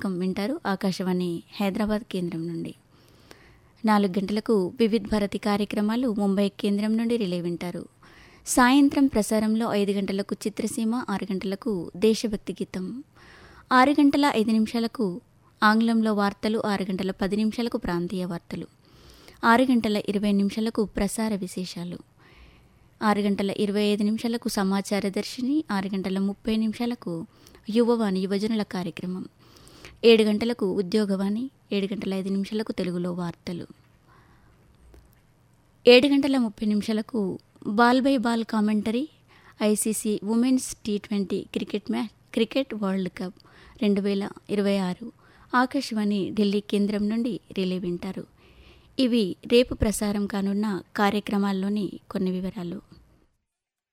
నాటకం వింటారు ఆకాశవాణి హైదరాబాద్ కేంద్రం నుండి నాలుగు గంటలకు వివిధ్ భారతి కార్యక్రమాలు ముంబై కేంద్రం నుండి రిలే వింటారు సాయంత్రం ప్రసారంలో ఐదు గంటలకు చిత్రసీమ ఆరు గంటలకు దేశభక్తి గీతం ఆరు గంటల ఐదు నిమిషాలకు ఆంగ్లంలో వార్తలు ఆరు గంటల పది నిమిషాలకు ప్రాంతీయ వార్తలు ఆరు గంటల ఇరవై నిమిషాలకు ప్రసార విశేషాలు ఆరు గంటల ఇరవై ఐదు నిమిషాలకు సమాచార దర్శిని ఆరు గంటల ముప్పై నిమిషాలకు యువవాణి యువజనుల కార్యక్రమం ఏడు గంటలకు ఉద్యోగవాణి ఏడు గంటల ఐదు నిమిషాలకు తెలుగులో వార్తలు ఏడు గంటల ముప్పై నిమిషాలకు ball by ball commentary ICC women's T twenty cricket match cricket world cup రెండు వేల ఇరవై ఆరు ఆకాశవాణి ఢిల్లీ కేంద్రం నుండి రిలే వింటారు ఇవి రేపు ప్రసారం కానున్న కార్యక్రమాల్లోని కొన్ని వివరాలు